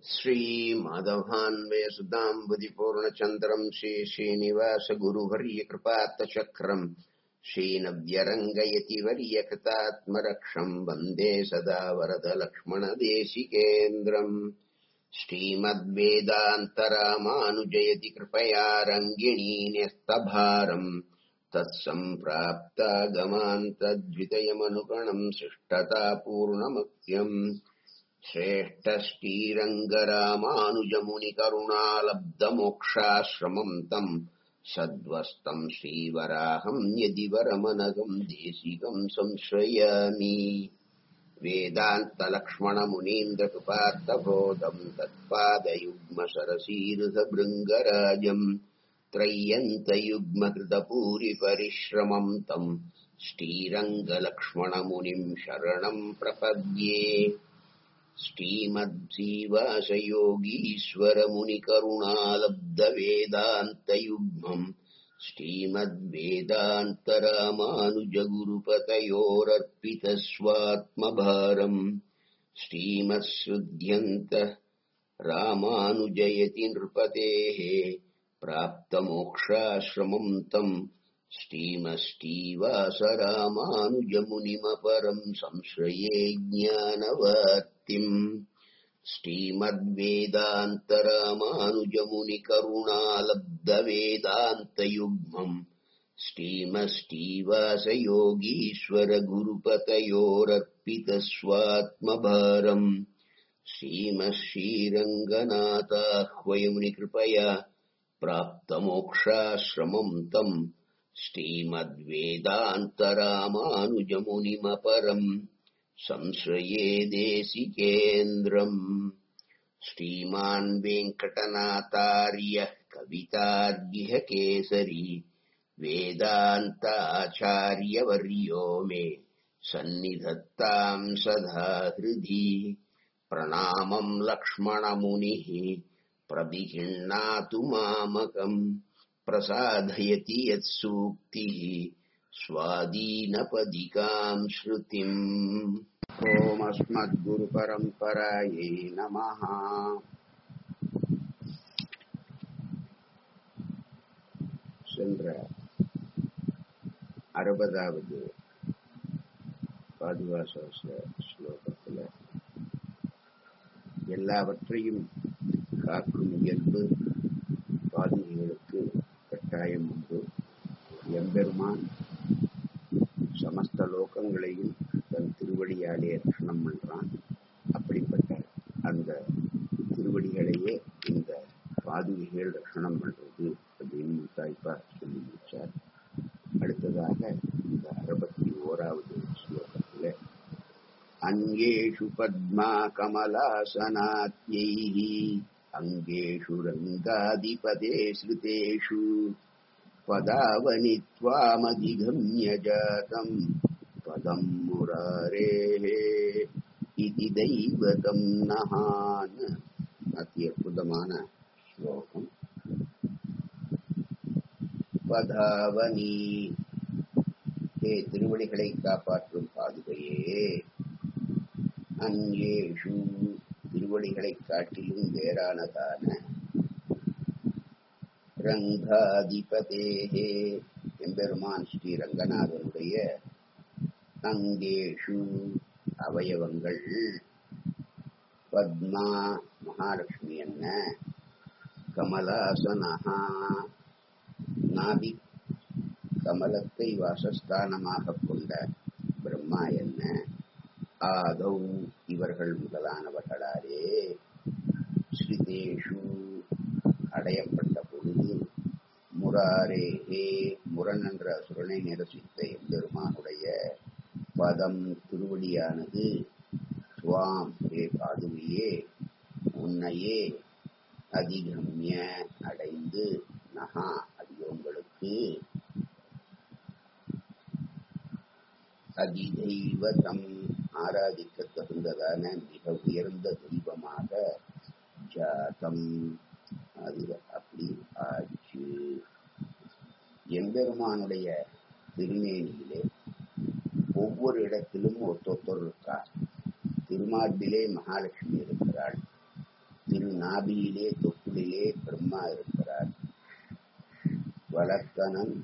श्रीमाधवान्वयसुताम्बुदिपूर्णचन्द्रम् श्रीश्रीनिवासगुरुवर्यकृपात्तचक्रम् श्रीनव्यरङ्गयति वर्यकृतात्मरक्षम् वन्दे सदा वरदलक्ष्मणदेशिकेन्द्रम् श्रीमद्वेदान्तरामानुजयति कृपया रङ्गिणी न्यस्तभारम् तत्सम्प्राप्तागमान्तद्वितयमनुगणम् शिष्टतापूर्णमत्यम् श्रेष्ठश्रीरङ्गरामानुजमुनिकरुणालब्धमोक्षाश्रमम् तम् सद्वस्तम् श्रीवराहम् यदि वरमनघम् देशिकम् संश्रयामि वेदान्तलक्ष्मणमुनीन्द्रकृपार्थबोधम् तत्पादयुग्मसरसीरुधभृङ्गराजम् त्रय्यन्तयुग्मकृतपूरिपरिश्रमम् तम् श्रीरङ्गलक्ष्मणमुनिम् शरणम् प्रपद्ये श्रीमद्जीवासयोगीश्वरमुनिकरुणालब्धवेदान्तयुग्मम् श्रीमद्वेदान्तरामानुजगुरुपतयोरर्पितस्वात्मभारम् श्रीमत्सृध्यन्त रामानुजयति नृपतेः प्राप्तमोक्षाश्रमम् तम् श्रीमष्टीवासरामानुजमुनिमपरम् संश्रये ज्ञानवर्तिम् श्रीमद्वेदान्तरामानुजमुनिकरुणालब्धवेदान्तयुग्मम् श्रीमष्टीवासयोगीश्वरगुरुपतयोरर्पितस्वात्मभारम् श्रीमश्रीरङ्गनाथाह्वयमुनिकृपया प्राप्तमोक्षाश्रमम् तम् श्रीमद्वेदान्तरामानुजमुनिमपरम् संश्रये देशिकेन्द्रम् श्रीमान् वेङ्कटनाथार्यः कवितार्यः केसरी वेदान्ताचार्यवर्यो मे सन्निधत्ताम् सदा हृदि प्रणामम् लक्ष्मणमुनिः प्रविहिण्णातु मामकम् प्रसादयति यत्सूक्तिः स्वादीनपदिकाम् श्रुतिम् ओमस्मद्गुरुपरम्परायै नमः சென்ற அறுபதாவது பாதுகாச ஸ்லோகத்தில் எல்லாவற்றையும் காக்கும் இயல்பு பாதுகைகளுக்கு கட்டாயம் உண்டு எம்பெருமான் சமஸ்த லோகங்களையும் தன் திருவடியாலே ரஷணம் பண்றான் அப்படிப்பட்ட அந்த திருவடிகளையே இந்த பாதுகைகள் ரஷணம் பண்றது அப்படின்னு முத்தாய்ப்பா சொல்லி முடிச்சார் அடுத்ததாக இந்த அறுபத்தி ஓராவது ஸ்லோகத்துல அங்கேஷு பத்மா கமலாசனாத்யைः அங்கேஷு ரங்காதிபதே ஸ்ருதேஷு पदावनि त्वामधिगम्य जातम् पदम् मुरारेः इति दैवतम् நகான் அதி அற்புதமான ஸ்லோகம் பதாவனி ஹே திருவடிகளை காப்பாற்றும் பாதுகையே அங்கேஷு திருவடிகளை காட்டிலும் வேறானதான ரங்காதிபதேகே எம்பெருமான் ஸ்ரீ ரங்கநாதனுடைய அங்கேஷு அவயவங்கள் பத்மா மகாலட்சுமி என்ன கமலாசனஹா நாபி கமலத்தை வாசஸ்தானமாக கொண்ட பிரம்மா என்ன ஆதௌ இவர்கள் முதலானவர்களாலே ஸ்ருதேஷு அடையப்பட்ட பொழுது முராரேஹே முரண் என்ற அசுரனை நிரசித்த எம்பெருமானுடைய பதம் திருவடியானது சுவாம் ஹே பாதுமையே உன்னையே அதிகம்ய அடைந்து நகா அது உங்களுக்கு அதிதெய்வதம் ஆராதிக்க தகுந்ததான மிக உயர்ந்த தெய்வமாக ஜாதம் அது அப்படி ஆச்சு எம்பெருமானுடைய திருமேனியிலே ஒவ்வொரு இடத்திலும் ஒத்தொத்தர் இருக்கார் திருமார்பிலே மகாலட்சுமி இருக்கிறாள் திரு நாபியிலே தொப்புளிலே பிரம்மா இருக்கிறார் வளர்த்தனன்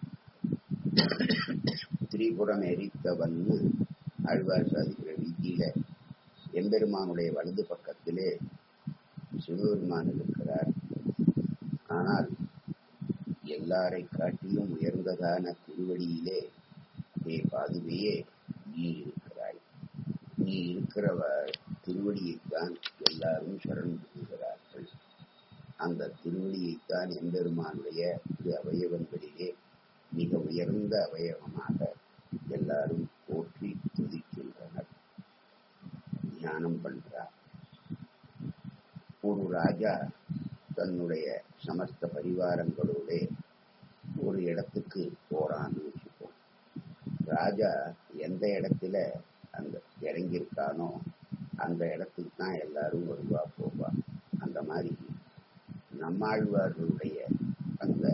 திரிபுரம் எரித்தவன்னு ஆழ்வார் சாதிக்கிற வீதியில எம்பெருமானுடைய வலது பக்கத்திலே சிவபெருமான் இருக்கிறார் ஆனால் எல்லாரை காட்டிலும் உயர்ந்ததான திருவடியிலே அதே பாதுகையே நீ இருக்கிறாய் நீ இருக்கிறவ திருவடியைத்தான் எல்லாரும் சரண் புரிகிறார்கள் அந்த திருவடியைத்தான் எம்பெருமானுடைய திரு அவயவங்களிலே மிக உயர்ந்த அவயவமாக எல்லாரும் போற்றி துதிக்கின்றனர் தியானம் பண்றார் ஒரு ராஜா தன்னுடைய சமஸ்த பரிவாரங்களோட ஒரு இடத்துக்கு போறான்னு வச்சுப்போம் ராஜா எந்த இடத்துல அந்த இறங்கியிருக்கானோ அந்த இடத்துக்கு தான் எல்லாரும் வருவா போவா அந்த மாதிரி நம்மாழ்வார்களுடைய அந்த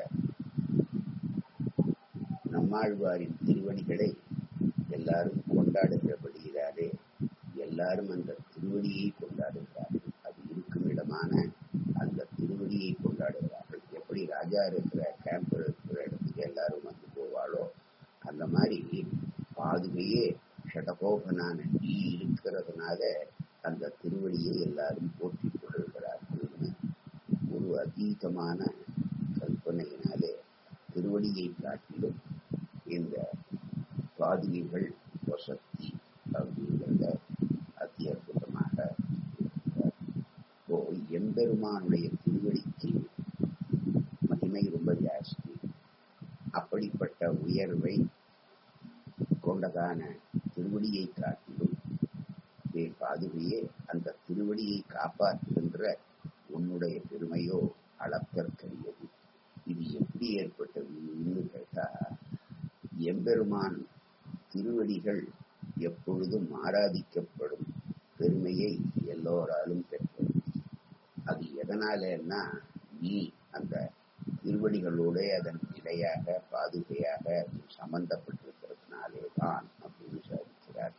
நம்மாழ்வாரின் திருவடிகளை எல்லாரும் கொண்டாடுகிறபடியினாலே எல்லாரும் அந்த திருவடியை கொண்டாடுகிறார்கள் அது இருக்கும் இடமான அந்த திருவடியை கொண்டாடுகிறார்கள் எப்படி ராஜா இருக்கிற கேம்ப் இருக்கிற இடத்துக்கு எல்லாரும் வந்து போவாளோ அந்த மாதிரி பாதுகையே ஷடகோபனான நீ இருக்கிறதுனால அந்த திருவடியை எல்லாரும் போற்றிக் கொள்கிறார்கள்னு ஒரு அதீதமான கல்பனையினாலே திருவடியை காட்டிலும் இந்த பாதுகைகள் வசக்தி அப்படிங்கிறத அதி அற்புதமாக இருக்கிறார். இப்போ எம்பெருமானுடைய திருவடிக்கு மகிமை ரொம்ப ஜாஸ்தி அப்படிப்பட்ட உயர்வை கொண்டதான திருவடியை காட்டிலும் இதே பாதுகையே அந்த திருவடியை காப்பாற்றுகின்ற உன்னுடைய பெருமையோ அளப்பற்கரியது இது எப்படி ஏற்பட்டதுன்னு கேட்டா எம்பெருமான் திருவடிகள் எப்பொழுதும் ஆராதிக்கப்படும் பெருமையை எல்லோராலும் பெற்றது அது எதனாலன்னா நீ அந்த திருவடிகளோட அதன் நிலையாக பாதுகையாக அது சம்பந்தப்பட்டிருக்கிறதுனாலே தான் அப்படின்னு சாதிக்கிறார்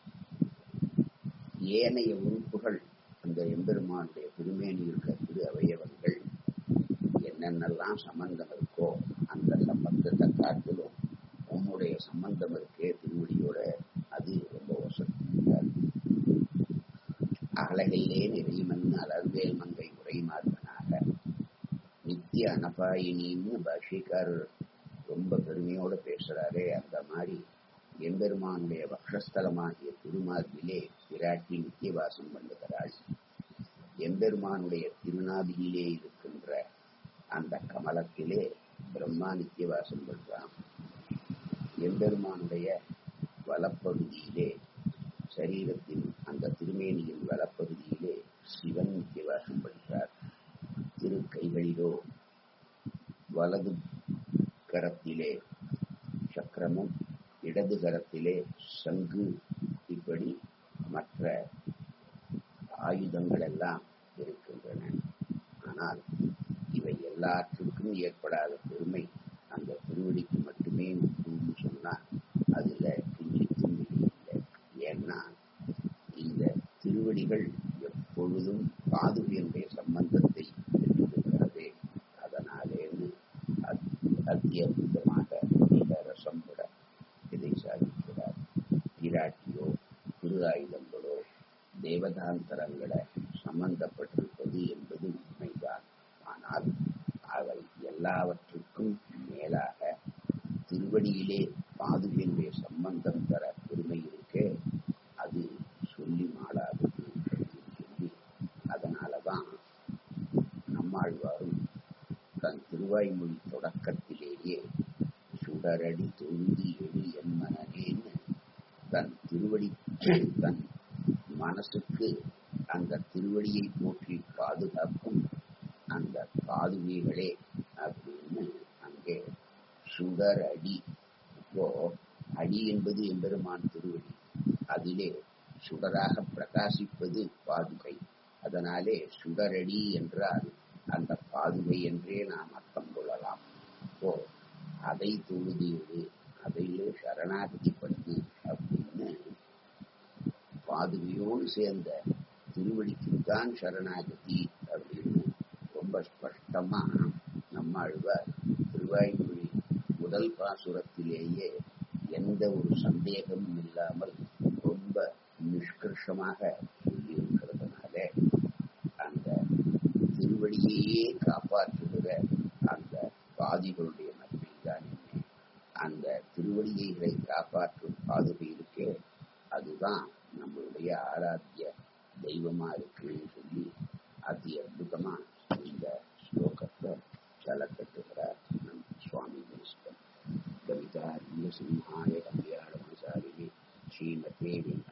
ஏனைய உறுப்புகள் அந்த எம்பெருமானுடைய திருமேனி இருக்கிற திரு அவயவங்கள் என்னென்னலாம் சம்பந்தம் இருக்கோ அந்த சம்பந்தத்தை காட்டிலும் உன்னுடைய சம்பந்தம் இருக்கே திருவடியோட அது ரொம்ப வசதியாக அகலகையிலே நிறைமன் அலர்வேல் மங்கை உரைமார்பனாக நித்திய அனபாயினின்னு பாஷிக்காரர் ரொம்ப பெருமையோட பேசுறாரே அந்த மாதிரி எம்பெருமானுடைய வக்ஷஸ்தலமாகிய திருமார்பிலே பிராட்டி நித்திய வாசம் பண்ணுகிறாள் எம்பெருமானுடைய திருநாபியிலே இருக்கின்ற அந்த கமலத்திலே பிரம்மா நித்திய வாசம் பண்றான் எம்பெருமானுடைய வலப்பகுதியிலே சரீரத்தின் அந்த திருமேனியின் வலப்பகுதியிலே சிவன் நித்திய வாசம் பண்றார் திரு கைகளிலோ வலது கரத்திலே சக்கரமும் இடது கரத்திலே சங்கு இப்படி மற்ற ஆயுதங்கள் எல்லாம் இருக்கின்றன ஆனால் இவை எல்லாற்றுக்கும் ஏற்படாத பெருமை அந்த திருவடிக்கு மட்டுமே உண்டுன்னு சொன்னா அதுல கிஞ்சித்தும் இல்லை ஏன்னா இந்த திருவடிகள் எப்பொழுதும் பாதுகையுடைய சம்பந்தத்தை பெற்றிருக்கிறது அதனாலேன்னு அத்தியற்புதமாக மிக ரசம்பட இதை சாதிக்கிறார் பிராட்டியோ திரு ஆயுதங்களோ தேவதாந்தரங்களை சம்பந்தப்பட்டிருப்பது என்பது உண்மைதான் ஆனால் அவை எல்லாவற்றுக்கும் மேலாக திருவடியிலே பாதுகையினுடைய சம்பந்தம் தர பெருமை இருக்கே அது சொல்லி மாளாதது அப்படின்னு சொல்லி அதனாலதான் நம்மாழ்வாரும் தன் திருவாய்மொழி தொடக்கத்திலேயே சுடரடி தொழுதி எழு என் மனநேன்னு தன் திருவடி தன் மனசுக்கு அந்த திருவடியை போற்றி பாதுகாக்கும் அந்த பாதுகைகளே அப்படின்னு அங்கே சுடர் அடி இப்போ அடி என்பது எம்பெருமான் திருவடி அதிலே சுடராக பிரகாசிப்பது பாதுகை அதனாலே சுடரடி என்றால் அந்த பாதுகை என்றே நாம் அர்த்தம் கொள்ளலாம் இப்போ அதை தொழுது அதையே சரணாகதி பண்ணு அப்படின்னு பாதுகையோடு சேர்ந்த திருவடிக்குத்தான் சரணாகதி அப்படின்னு ரொம்ப ஸ்பஷ்டமா நம்மாழ்வார் திருவாய்மொழி முதல் பாசுரத்திலேயே எந்த ஒரு சந்தேகமும் இல்லாமல் ரொம்ப நிஷ்கர்ஷமாக சொல்லியிருக்கிறதுனால அந்த திருவடியையே காப்பாற்றுகிற அந்த பாதிகளுடைய நன்மை தான் என்ன அந்த திருவடியை காப்பாற்றும் பாதுகை இருக்கே அதுதான் நம்மளுடைய ஆராத்திய தெய்வமா இருக்குன்னு சொல்லி அதி அற்புதமா இந்த ஸ்லோகத்தை தலை கட்டுகிறார் நம் சுவாமி தேசிகன் கவிதாரிய சிம்ஹாய கல்யாண மசாலினி ஸ்ரீமதே வெங்கட